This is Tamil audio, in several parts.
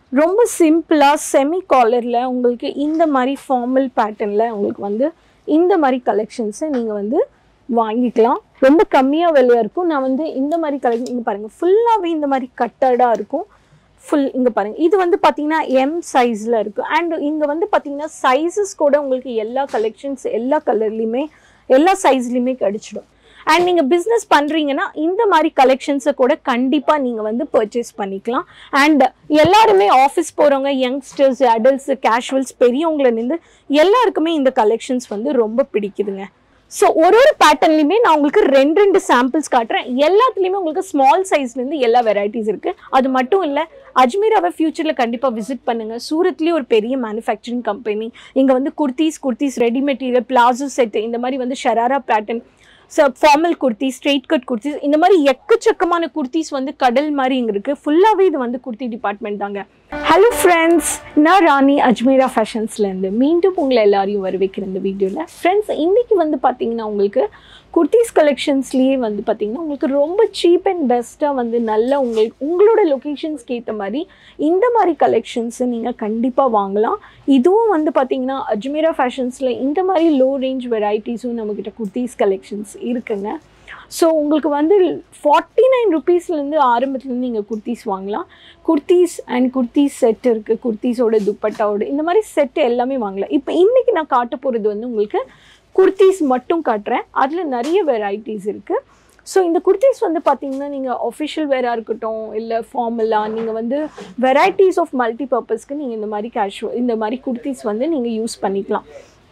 ரொம்ப சிம்பிளாக செமி காலரில் உங்களுக்கு இந்த மாதிரி ஃபார்மல் பேட்டர்னில் உங்களுக்கு வந்து இந்த மாதிரி கலெக்ஷன்ஸை நீங்கள் வந்து வாங்கிக்கலாம் ரொம்ப கம்மியாக விலையாக இருக்கும் நான் வந்து இந்த மாதிரி கலெக்ஷன் இங்கே பாருங்கள் ஃபுல்லாகவே இந்த மாதிரி கட்டடாக இருக்கும் ஃபுல் இங்கே பாருங்கள் இது வந்து பார்த்தீங்கன்னா எம் சைஸில் இருக்குது அண்ட் இங்கே வந்து பார்த்தீங்கன்னா சைஸஸ் கூட உங்களுக்கு எல்லா கலெக்ஷன்ஸ் எல்லா கலர்லேயுமே எல்லா சைஸ்லேயுமே கிடச்சிடும் அண்ட் நீங்கள் பிஸ்னஸ் பண்ணுறீங்கன்னா இந்த மாதிரி கலெக்ஷன்ஸை கூட கண்டிப்பாக நீங்கள் வந்து பர்ச்சேஸ் பண்ணிக்கலாம் அண்ட் எல்லாருமே ஆஃபீஸ் போகிறவங்க யங்ஸ்டர்ஸ் அடல்ட்ஸ் கேஷுவல்ஸ் பெரியவங்கள எல்லாருக்குமே இந்த கலெக்ஷன்ஸ் வந்து ரொம்ப பிடிக்குதுங்க ஸோ ஒரு ஒரு பேட்டர்ன்லையுமே நான் உங்களுக்கு ரெண்டு ரெண்டு சாம்பிள்ஸ் காட்டுறேன் எல்லாத்துலேயுமே உங்களுக்கு ஸ்மால் சைஸ்லேருந்து எல்லா வெரைட்டிஸ் இருக்குது அது மட்டும் இல்லை அஜ்மீராவை ஃபியூச்சரில் கண்டிப்பாக விசிட் பண்ணுங்கள் சூரத்லேயே ஒரு பெரிய மேனுஃபேக்சரிங் கம்பெனி இங்கே வந்து kurtis kurtis ready material palazzo set இந்த மாதிரி வந்து sharara pattern so formal kurti straight cut kurtis இந்த மாதிரி எக்கச்சக்கமான குர்த்திஸ் வந்து கடல் மாதிரி இங்கே இருக்குது ஃபுல்லாகவே இது வந்து குர்த்தி டிபார்ட்மெண்ட் தாங்க ஹலோ ஃப்ரெண்ட்ஸ் நான் ராணி அஜ்மீரா ஃபேஷன்ஸ்லேருந்து மீண்டும் உங்களை எல்லாரையும் வரவேற்கிறேன் இந்த வீடியோவில் ஃப்ரெண்ட்ஸ் இன்றைக்கி வந்து பார்த்தீங்கன்னா உங்களுக்கு குர்த்திஸ் கலெக்ஷன்ஸ்லேயே வந்து பார்த்தீங்கன்னா உங்களுக்கு ரொம்ப சீப் அண்ட் பெஸ்ட்டாக வந்து நல்ல உங்களுக்கு உங்களோட லொக்கேஷன்ஸ்க்கு ஏற்ற மாதிரி இந்த மாதிரி கலெக்ஷன்ஸை நீங்கள் கண்டிப்பாக வாங்கலாம் இதுவும் வந்து பார்த்தீங்கன்னா அஜ்மீரா ஃபேஷன்ஸில் இந்த மாதிரி லோ ரேஞ்ச் வெரைட்டிஸும் நம்மக்கிட்ட குர்த்திஸ் கலெக்ஷன்ஸ் இருக்குங்க ஸோ உங்களுக்கு வந்து ஃபார்ட்டி நைன் ருபீஸ்லேருந்து ஆரம்பத்துலேருந்து நீங்கள் குர்த்திஸ் வாங்கலாம் குர்த்திஸ் அண்ட் குர்த்திஸ் செட் இருக்குது குர்த்திஸோட துப்பட்டாவோட இந்த மாதிரி செட்டு எல்லாமே வாங்கலாம் இப்போ இன்றைக்கி நான் காட்ட போகிறது வந்து உங்களுக்கு குர்த்திஸ் மட்டும் காட்டுறேன் அதில் நிறைய வெரைட்டிஸ் இருக்குது ஸோ இந்த குர்த்திஸ் வந்து பார்த்தீங்கன்னா நீங்கள் ஒஃபிஷியல் வேராக இருக்கட்டும் இல்லை ஃபார்மலாக நீங்கள் வந்து வெரைட்டிஸ் ஆஃப் மல்டி பர்பஸ்க்கு நீங்கள் இந்த மாதிரி கேஷுவல் இந்த மாதிரி குர்த்திஸ் வந்து நீங்கள் யூஸ் பண்ணிக்கலாம்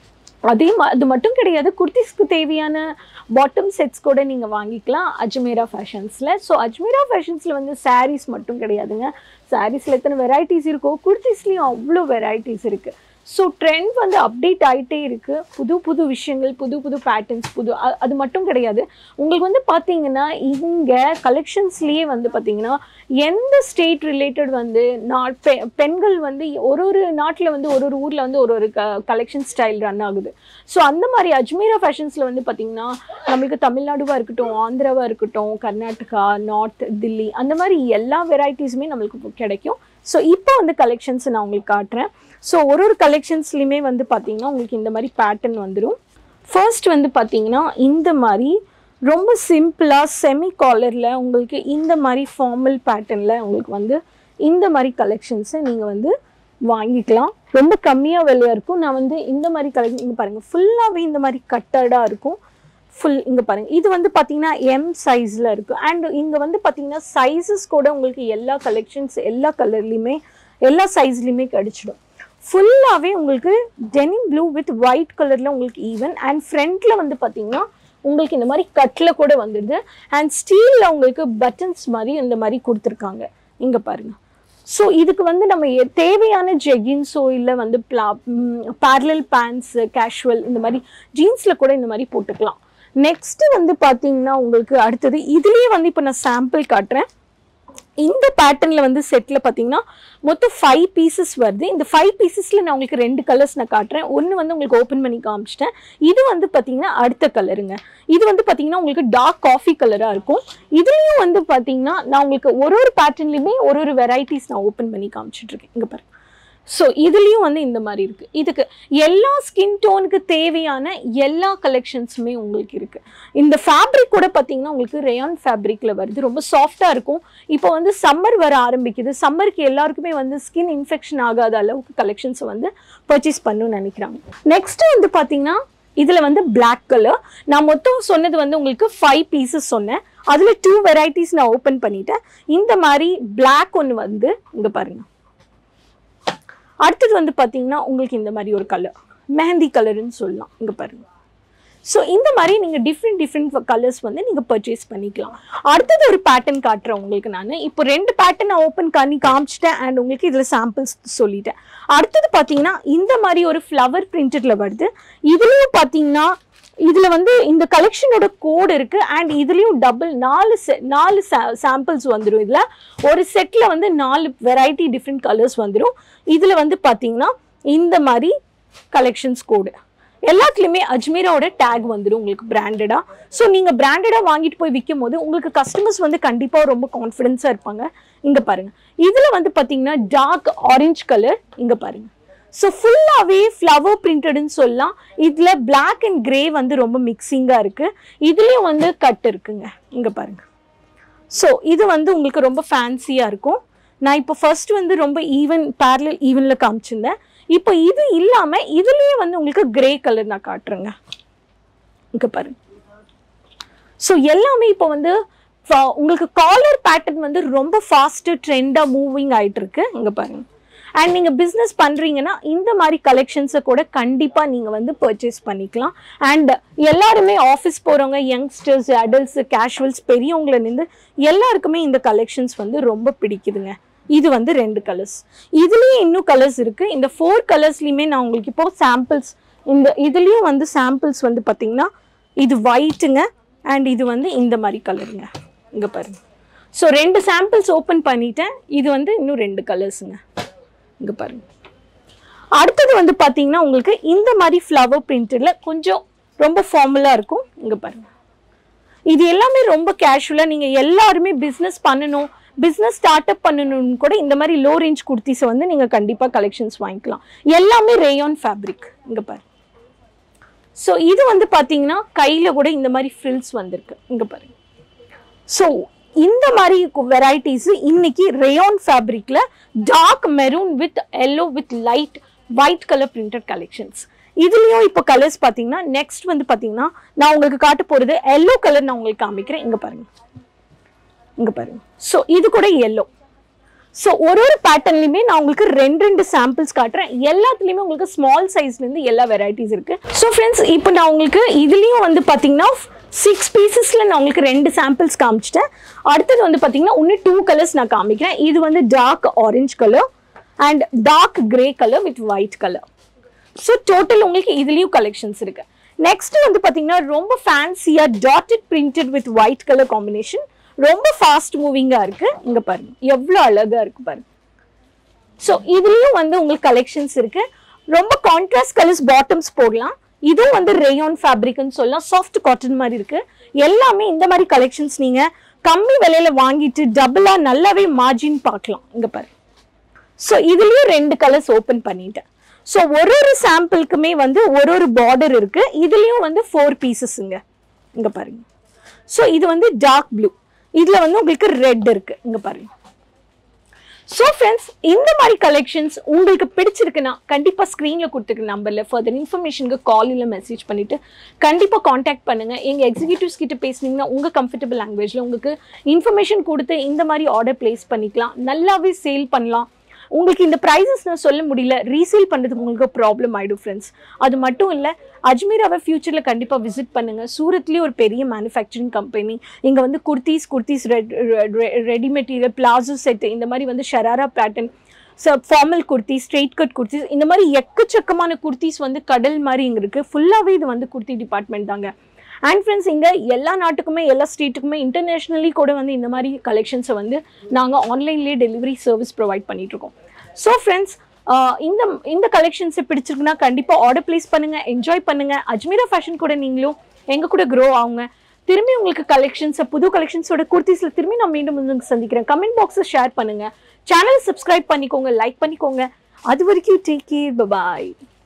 அதே ம அது மட்டும் கிடையாது குர்த்திஸ்க்கு தேவையான பாட்டம் செட்ஸ் கூட நீங்கள் வாங்கிக்கலாம் அஜ்மீரா ஃபேஷன்ஸில் ஸோ அஜ்மீரா ஃபேஷன்ஸில் வந்து சாரீஸ் மட்டும் கிடையாதுங்க சாரீஸில் எத்தனை வெரைட்டிஸ் இருக்கோ குர்த்திஸ்லேயும் அவ்வளோ வெரைட்டிஸ் இருக்குது ஸோ ட்ரெண்ட் வந்து அப்டேட் ஆகிட்டே இருக்குது புது புது விஷயங்கள் புது புது பேட்டர்ன்ஸ் புது அ- அது மட்டும் கிடையாது உங்களுக்கு வந்து பார்த்தீங்கன்னா இங்கே கலெக்ஷன்ஸ்லேயே வந்து பார்த்தீங்கன்னா எந்த ஸ்டேட் ரிலேட்டட் வந்து நாட் பெ பெண்கள் வந்து ஒரு ஒரு நாட்டில் வந்து ஒரு ஒரு ஊரில் வந்து ஒரு ஒரு க கலெக்ஷன் ஸ்டைல் ரன் ஆகுது ஸோ அந்த மாதிரி அஜ்மீரா ஃபேஷன்ஸில் வந்து பார்த்தீங்கன்னா நம்மளுக்கு தமிழ்நாடுவாக இருக்கட்டும் ஆந்திராவாக இருக்கட்டும் கர்நாடகா நார்த் தில்லி அந்த மாதிரி எல்லா வெரைட்டிஸுமே நம்மளுக்கு இப்போ கிடைக்கும் ஸோ இப்போ வந்து கலெக்ஷன்ஸ் நான் உங்களுக்கு காட்டுறேன் ஸோ ஒரு ஒரு கலெக்ஷன்ஸ்லையுமே வந்து பார்த்தீங்கன்னா உங்களுக்கு இந்த மாதிரி பேட்டர்ன் வந்துடும் ஃபர்ஸ்ட் வந்து பார்த்தீங்கன்னா இந்த மாதிரி ரொம்ப சிம்பிளாக செமி காலரில் உங்களுக்கு இந்த மாதிரி ஃபார்மல் பேட்டர்னில் உங்களுக்கு வந்து இந்த மாதிரி கலெக்ஷன்ஸை நீங்கள் வந்து வாங்கிக்கலாம் ரொம்ப கம்மியாக விலையாக இருக்கும் நான் வந்து இந்த மாதிரி கலெக்ஷன் இங்கே பாருங்கள் ஃபுல்லாகவே இந்த மாதிரி கட்டடாக இருக்கும் ஃபுல் இங்கே பாருங்கள் இது வந்து பார்த்தீங்கன்னா எம் சைஸில் இருக்குது அண்ட் இங்கே வந்து பார்த்தீங்கன்னா சைஸஸ் கூட உங்களுக்கு எல்லா கலெக்ஷன்ஸ் எல்லா கலர்லேயுமே எல்லா சைஸ்லேயுமே கிடச்சிடும் ஃபுல்லாகவே உங்களுக்கு டெனிம் ப்ளூ வித் ஒயிட் கலரில் உங்களுக்கு ஈவன் அண்ட் ஃப்ரண்ட்டில் வந்து பார்த்தீங்கன்னா உங்களுக்கு இந்த மாதிரி கட்டில் கூட வந்துடுது அண்ட் ஸ்டீலில் உங்களுக்கு பட்டன்ஸ் மாதிரி இந்த மாதிரி கொடுத்துருக்காங்க இங்கே பாருங்கள் ஸோ இதுக்கு வந்து நம்ம எ- தேவையான ஜெகின்ஸோ இல்லை வந்து பிளா பேரலல் பேண்ட்ஸு கேஷுவல் இந்த மாதிரி ஜீன்ஸில் கூட இந்த மாதிரி போட்டுக்கலாம் நெக்ஸ்ட்டு வந்து பார்த்தீங்கன்னா உங்களுக்கு அடுத்தது இதுலேயே வந்து இப்போ நான் சாம்பிள் காட்டுறேன் இந்த பேட்டர்னில் வந்து செட்டில் பார்த்தீங்கன்னா மொத்தம் ஃபைவ் பீசஸ் வருது இந்த ஃபைவ் பீசஸில் நான் உங்களுக்கு ரெண்டு கலர்ஸ் நான் காட்டுறேன் ஒன்று வந்து உங்களுக்கு ஓப்பன் பண்ணி காமிச்சிட்டேன் இது வந்து பார்த்தீங்கன்னா அடுத்த கலருங்க இது வந்து பார்த்தீங்கன்னா உங்களுக்கு டார்க் காஃபி கலராக இருக்கும் இதுலேயும் வந்து பார்த்தீங்கன்னா நான் உங்களுக்கு ஒரு ஒரு பேட்டர்ன்லையுமே ஒரு ஒரு வெரைட்டிஸ் நான் ஓப்பன் பண்ணி காமிச்சிட்ருக்கேன் இங்கே பாருங்க ஸோ இதுலேயும் வந்து இந்த மாதிரி இருக்குது இதுக்கு எல்லா ஸ்கின் டோனுக்கு தேவையான எல்லா கலெக்ஷன்ஸுமே உங்களுக்கு இருக்குது இந்த ஃபேப்ரிக் கூட பார்த்தீங்கன்னா உங்களுக்கு ரேயான் ஃபேப்ரிக்கில் வருது ரொம்ப சாஃப்டாக இருக்கும் இப்போ வந்து சம்மர் வர ஆரம்பிக்குது சம்மருக்கு எல்லாருக்குமே வந்து ஸ்கின் இன்ஃபெக்ஷன் ஆகாத அளவுக்கு கலெக்ஷன்ஸை வந்து பர்ச்சேஸ் பண்ணணும்னு நினைக்கிறாங்க நெக்ஸ்ட்டு வந்து பார்த்தீங்கன்னா இதில் வந்து Black கலர் நான் மொத்தம் சொன்னது வந்து உங்களுக்கு ஃபைவ் பீசஸ் சொன்னேன் அதில் டூ வெரைட்டிஸ் நான் ஓப்பன் பண்ணிட்டேன் இந்த மாதிரி Black ஒன்று வந்து இங்கே பாருங்கள் அடுத்தது வந்து பார்த்தீங்கன்னா உங்களுக்கு இந்த மாதிரி ஒரு கலர் மெஹந்தி கலர்னு சொல்லலாம் இங்கே பாருங்க ஸோ இந்த மாதிரி நீங்கள் டிஃப்ரெண்ட் டிஃப்ரெண்ட் கலர்ஸ் வந்து நீங்கள் பர்ச்சேஸ் பண்ணிக்கலாம் அடுத்தது ஒரு பேட்டர்ன் காட்டுறேன் உங்களுக்கு நான் இப்போ ரெண்டு பேட்டர்ன் நான் ஓப்பன் பண்ணி காமிச்சிட்டேன் அண்ட் உங்களுக்கு இதில் சாம்பிள்ஸ் சொல்லிட்டேன் அடுத்தது பார்த்தீங்கன்னா இந்த மாதிரி ஒரு ஃப்ளவர் பிரிண்டடில் வருது இதுலேயும் பார்த்தீங்கன்னா இதில் வந்து இந்த கலெக்ஷனோட கோட் இருக்குது அண்ட் இதுலேயும் டபுள் நாலு செ நாலு சாம்பிள்ஸ் வந்துடும் இதில் ஒரு செட்டில் வந்து நாலு வெரைட்டி டிஃப்ரெண்ட் கலர்ஸ் வந்துடும் இதில் வந்து பார்த்தீங்கன்னா இந்த மாதிரி கலெக்ஷன்ஸ் கோடு எல்லாத்துலேயுமே அஜ்மீராவோட டேக் வந்துடும் உங்களுக்கு பிராண்டடாக ஸோ நீங்கள் பிராண்டடாக வாங்கிட்டு போய் விற்கும் போது உங்களுக்கு கஸ்டமர்ஸ் வந்து கண்டிப்பாக ரொம்ப கான்ஃபிடென்ஸாக இருப்பாங்க இங்கே பாருங்க இதில் வந்து பார்த்தீங்கன்னா டார்க் ஆரஞ்சு கலர் இங்கே பாருங்க ஸோ ஃபுல்லாகவே ஃப்ளவர் பிரிண்டட்னு சொல்லலாம் இதில் Black அண்ட் கிரே வந்து ரொம்ப மிக்சிங்காக இருக்குது இதுலேயும் வந்து கட் இருக்குங்க இங்கே பாருங்க ஸோ இது வந்து உங்களுக்கு ரொம்ப ஃபேன்சியாக இருக்கும் நான் இப்போ ஃபர்ஸ்ட் வந்து ரொம்ப ஈவன் பேரலல் ஈவனில் காமிச்சிருந்தேன் இப்போ இது இல்லாமல் இதுலேயே வந்து உங்களுக்கு கிரே கலர் நான் காட்டுறேங்க இங்கே பாருங்க ஸோ எல்லாமே இப்போ வந்து ஃப- உங்களுக்கு காலர் பேட்டர்ன் வந்து ரொம்ப ஃபாஸ்ட்டு ட்ரெண்டாக மூவிங் ஆயிட்டு இருக்கு இங்கே பாருங்க அண்ட் நீங்கள் பிஸ்னஸ் பண்ணுறீங்கன்னா இந்த மாதிரி கலெக்ஷன்ஸை கூட கண்டிப்பாக நீங்கள் வந்து பர்ச்சேஸ் பண்ணிக்கலாம் அண்ட் எல்லாருமே ஆஃபீஸ் போகிறவங்க யங்ஸ்டர்ஸ் அடல்ட்ஸ் கேஷுவல்ஸ் பெரியவங்கள நின்று எல்லாருக்குமே இந்த கலெக்ஷன்ஸ் வந்து ரொம்ப பிடிக்குதுங்க இது வந்து ரெண்டு கலர்ஸ் இதுலேயே இன்னும் கலர்ஸ் இருக்குது இந்த ஃபோர் கலர்ஸ்லையுமே நான் உங்களுக்கு இப்போ சாம்பிள்ஸ் இந்த இதுலேயும் வந்து சாம்பிள்ஸ் வந்து பார்த்தீங்கன்னா இது ஒயிட்டுங்க அண்ட் இது வந்து இந்த மாதிரி கலருங்க இங்கே பாருங்க ஸோ ரெண்டு சாம்பிள்ஸ் ஓப்பன் பண்ணிட்டேன் இது வந்து இன்னும் ரெண்டு கலர்ஸுங்க இங்கே பாருங்க அடுத்தது வந்து பார்த்தீங்கன்னா உங்களுக்கு இந்த மாதிரி ஃப்ளவர் பிரிண்டில் கொஞ்சம் ரொம்ப ஃபார்மலாக இருக்கும் இங்கே பாருங்க இது எல்லாமே ரொம்ப கேஷுவலாக நீங்கள் எல்லாருமே பிஸ்னஸ் பண்ணணும் பிஸ்னஸ் ஸ்டார்ட் அப் பண்ணணும்னு கூட இந்த மாதிரி லோ ரேஞ்ச் குர்த்திஸை வந்து நீங்கள் கண்டிப்பாக கலெக்ஷன்ஸ் வாங்கிக்கலாம் எல்லாமே ரேயான் ஃபேப்ரிக் இங்கே பாருங்க ஸோ இது வந்து பார்த்தீங்கன்னா கையில் கூட இந்த மாதிரி ஃப்ரில்ஸ் வந்திருக்கு இங்கே பாருங்க ஸோ இந்த மாதிரி வெரைட்டிஸ் இன்னைக்கு ரேயான் ஃபேப்ரிக்ல dark maroon with yellow with light white colour printed collections இதுலயும் இப்போ கலர்ஸ் பார்த்தீங்கன்னா நெக்ஸ்ட் வந்து பார்த்தீங்கன்னா நான் உங்களுக்கு காட்ட போறது எல்லோ கலர் நான் உங்களுக்கு காமிக்கிறேன் இங்க பாருங்க இங்க பாருங்க ஸோ இது கூட எல்லோ ஸோ ஒரு ஒரு பேட்டர்ன்லையுமே நான் உங்களுக்கு ரெண்டு ரெண்டு சாம்பிள்ஸ் காட்டுறேன் எல்லாத்துலேயுமே உங்களுக்கு ஸ்மால் சைஸ்லேருந்து எல்லா வெரைட்டிஸ் இருக்குது ஸோ ஃப்ரெண்ட்ஸ் இப்போ நான் உங்களுக்கு இதுலேயும் வந்து பார்த்தீங்கன்னா சிக்ஸ் பீசஸில் நான் உங்களுக்கு ரெண்டு சாம்பிள்ஸ் காமிச்சிட்டேன் அடுத்தது வந்து பார்த்தீங்கன்னா இன்னும் டூ கலர்ஸ் நான் காமிக்கிறேன் இது வந்து dark orange colour and dark grey colour with white colour so total உங்களுக்கு இதுலேயும் கலெக்ஷன்ஸ் இருக்கு நெக்ஸ்ட் வந்து பார்த்தீங்கன்னா ரொம்ப ஃபேன்சியாக dotted printed with white colour combination ரொம்ப ஃபாஸ்ட் மூவிங்காக இருக்கு இங்கே பாருங்க எவ்வளோ அழகாக இருக்கு பாருங்க ஸோ இதுலேயும் வந்து உங்களுக்கு கலெக்ஷன்ஸ் இருக்கு ரொம்ப கான்ட்ராஸ்ட் கலர்ஸ் பாட்டம்ஸ் போடலாம் இதுவும் வந்து ரேயான் ஃபேப்ரிக்னு சொல்லலாம் சாஃப்ட் காட்டன் மாதிரி இருக்கு எல்லாமே இந்த மாதிரி கலெக்ஷன்ஸ் நீங்க கம்மி விலையில வாங்கிட்டு டபுளா நல்லாவே மார்ஜின் பார்க்கலாம் இங்க பாரு ஸோ இதுலயும் ரெண்டு கலர்ஸ் ஓப்பன் பண்ணிட்டேன் ஸோ ஒரு ஒரு சாம்பிளுக்குமே வந்து ஒரு ஒரு பார்டர் இருக்கு இதுலயும் வந்து ஃபோர் பீசஸ்ங்க இங்க பாருங்க ஸோ இது வந்து டார்க் ப்ளூ இதுல வந்து உங்களுக்கு ரெட் இருக்கு இங்க பாருங்க ஸோ ஃப்ரெண்ட்ஸ் இந்த மாதிரி கலெக்ஷன்ஸ் உங்களுக்கு பிடிச்சிருக்குன்னா கண்டிப்பாக ஸ்க்ரீனில் கொடுத்துருக்க நம்பரில் ஃபர்தர் இன்ஃபர்மேஷனுக்கு கால் இல்லை மெசேஜ் பண்ணிவிட்டு கண்டிப்பாக காண்டாக்ட் பண்ணுங்கள் எங்கள் எக்ஸிக்யூட்டிவ்ஸ் கிட்ட பேசுனீங்கன்னா உங்கள் கம்ஃபர்டபுள் லாங்குவேஜில் உங்களுக்கு இன்ஃபர்மேஷன் கொடுத்து இந்த மாதிரி ஆர்டர் ப்ளேஸ் பண்ணிக்கலாம் நல்லாவே சேல் பண்ணலாம் உங்களுக்கு இந்த ப்ரைஸஸ் நான் சொல்ல முடியல ரீசேல் பண்ணுறதுக்கு உங்களுக்கு ப்ராப்ளம் ஆகிடும் ஃப்ரெண்ட்ஸ் அது மட்டும் இல்லை அஜ்மீராவை ஃபியூச்சரில் கண்டிப்பாக விசிட் பண்ணுங்கள் சூரத்லேயே ஒரு பெரிய மேனுஃபேக்சரிங் கம்பெனி இங்கே வந்து kurtis kurtis red ready material palazzo set இந்த மாதிரி வந்து sharara pattern so formal kurti straight cut kurtis இந்த மாதிரி எக்கச்சக்கமான குர்த்திஸ் வந்து கடல் மாதிரி இங்கே இருக்குது ஃபுல்லாகவே இது வந்து குர்த்தி டிபார்ட்மெண்ட் தாங்க அண்ட் ஃப்ரெண்ட்ஸ் இங்கே எல்லா நாட்டுக்குமே எல்லா ஸ்டேட்டுக்குமே இன்டர்நேஷ்னலி கூட வந்து இந்த மாதிரி கலெக்ஷன்ஸை வந்து நாங்கள் ஆன்லைன்லேயே டெலிவரி சர்வீஸ் ப்ரொவைட் பண்ணிகிட்ருக்கோம் ஸோ ஃப்ரெண்ட்ஸ் இந்த இந்த கலெக்ஷன்ஸை பிடிச்சிருக்குன்னா கண்டிப்பாக ஆர்டர் ப்ளேஸ் பண்ணுங்கள் என்ஜாய் பண்ணுங்கள் அஜ்மீரா ஃபேஷன் கூட நீங்களும் எங்கள் கூட க்ரோ ஆகுங்க திரும்பி உங்களுக்கு கலெக்ஷன்ஸை புது கலெக்ஷன்ஸோட குர்த்திஸில் திரும்பி நான் மீண்டும் வந்து சந்திக்கிறேன் கமெண்ட் பாக்ஸை ஷேர் பண்ணுங்கள் சேனல் சப்ஸ்கிரைப் பண்ணிக்கோங்க லைக் பண்ணிக்கோங்க அது வரைக்கும் டேக் கேர் பாய்